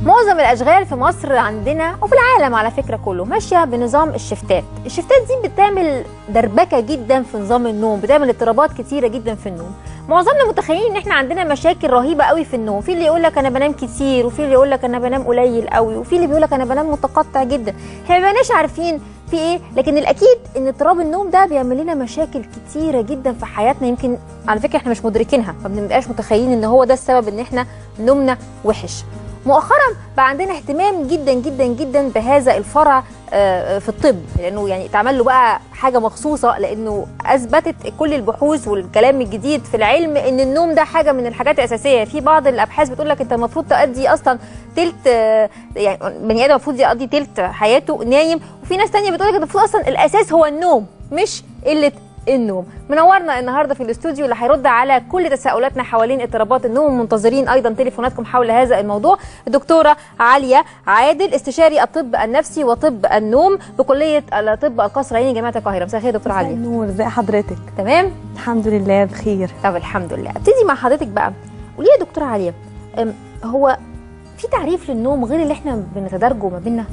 معظم الاشغال في مصر عندنا وفي العالم على فكره كله ماشيه بنظام الشفتات الشفتات دي بتعمل دربكه جدا في نظام النوم بتعمل اضطرابات كتيره جدا في النوم معظمنا متخيلين ان احنا عندنا مشاكل رهيبه قوي في النوم في اللي يقول لك انا بنام كتير وفي اللي يقول لك انا بنام قليل قوي وفي اللي بيقول لك انا بنام متقطع جدا احنا ما بقناش عارفين في ايه لكن الاكيد ان اضطراب النوم ده بيعمل لنا مشاكل كتيره جدا في حياتنا يمكن على فكره احنا مش مدركينها ما بنبقاش متخيلين ان هو ده السبب ان احنا نومنا وحش مؤخرا بقى عندنا اهتمام جدا جدا جدا بهذا الفرع آه، في الطب لانه يعني اتعمل له بقى حاجه مخصوصه لانه اثبتت كل البحوث والكلام الجديد في العلم ان النوم ده حاجه من الحاجات الاساسيه في بعض الابحاث بتقول لك انت المفروض تؤدي اصلا تلت آه، يعني بني ادم المفروض يقضي تلت حياته نايم وفي ناس تانية بتقول لك المفروض اصلا الاساس هو النوم مش قله النوم منورنا النهارده في الاستوديو اللي هيرد على كل تساؤلاتنا حوالين اضطرابات النوم ومنتظرين ايضا تليفوناتكم حول هذا الموضوع الدكتوره عليا عادل استشاري الطب النفسي وطب النوم بكليه الطب القصر العيني جامعه القاهره مساء الخير دكتوره مساء عليا النور ازي حضرتك تمام الحمد لله بخير طب الحمد لله ابتدي مع حضرتك بقى قولي لي يا دكتوره عليا أم، هو في تعريف للنوم غير اللي احنا بنتدرجه ما بيننا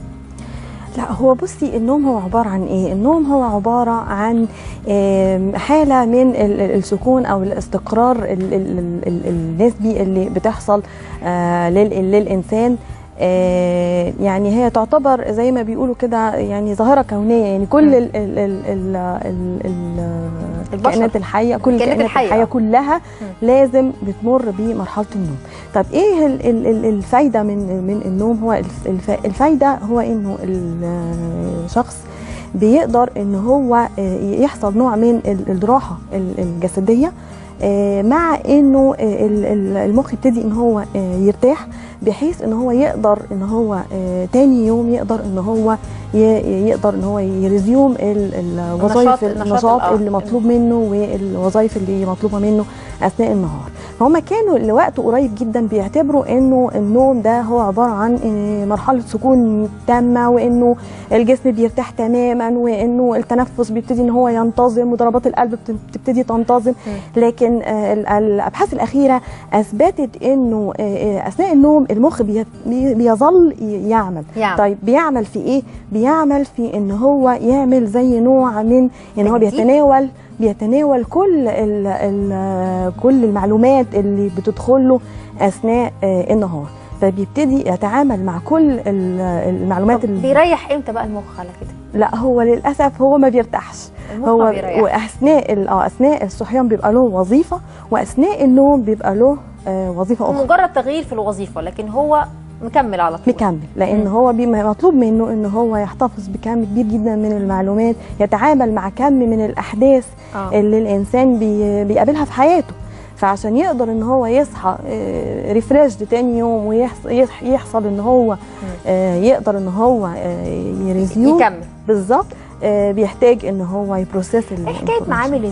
لا هو بصي النوم هو عبارة عن ايه النوم هو عبارة عن آم، حالة من ال- ال- السكون او الاستقرار ال- ال- ال- ال- النسبي اللي بتحصل آه، لل- للإنسان آه، يعني هي تعتبر زي ما بيقولوا كده يعني ظاهرة كونية يعني كل مم. ال ال ال ال ال ال البشر. الكائنات الحية كل الكائنات الكائنات الحية، الحية آه. كلها لازم بتمر بمرحلة النوم طب ايه ال- ال- ال- الفايدة من من النوم هو الف- الف- الفايدة هو انه الشخص بيقدر ان هو آه، يحصل نوع من ال- الراحة ال- الجسدية آه، مع انه آه، ال- ال- المخ يبتدي ان هو آه، يرتاح بحيث ان هو يقدر ان هو آه، تاني يوم يقدر ان هو ي- يقدر ان هو يريزيوم ال- النشاط- الوظائف النشاط النشاط الآخر. اللي مطلوب منه والوظائف اللي مطلوبه منه اثناء النهار فهم كانوا لوقت قريب جدا بيعتبروا انه النوم ده هو عباره عن آه، مرحله سكون تامه وانه الجسم بيرتاح تماما وانه التنفس بيبتدي ان هو ينتظم وضربات القلب بت- بتبتدي تنتظم لكن آه، ال- الابحاث الاخيره اثبتت انه آه، آه، اثناء النوم المخ بي- بي- بيظل ي- يعمل يعمل. طيب بيعمل في ايه بيعمل في ان هو يعمل زي نوع من ان هو تجديد؟ بيتناول بيتناول كل ال ال كل المعلومات اللي بتدخل له اثناء آه، النهار فبيبتدي يتعامل مع كل ال- المعلومات طب اللي بيريح امتى بقى المخ على كده لا هو للاسف هو ما بيرتاحش المخ ما هو بيريحش. واثناء ال- اه اثناء الصحيان بيبقى له وظيفه واثناء النوم بيبقى له آه، وظيفه اخرى مجرد تغيير في الوظيفه لكن هو مكمل على طول مكمل لان مم. هو بي- مطلوب منه ان هو يحتفظ بكم كبير جدا من المعلومات يتعامل مع كم من الاحداث آه. اللي الانسان بي بيقابلها في حياته فعشان يقدر ان هو يصحى ريفريشد تاني يوم ويحصل ان هو آه، يقدر ان هو آه، يريزيوم يكمل بالظبط آه، بيحتاج ان هو يبروسيس ايه حكايه معامل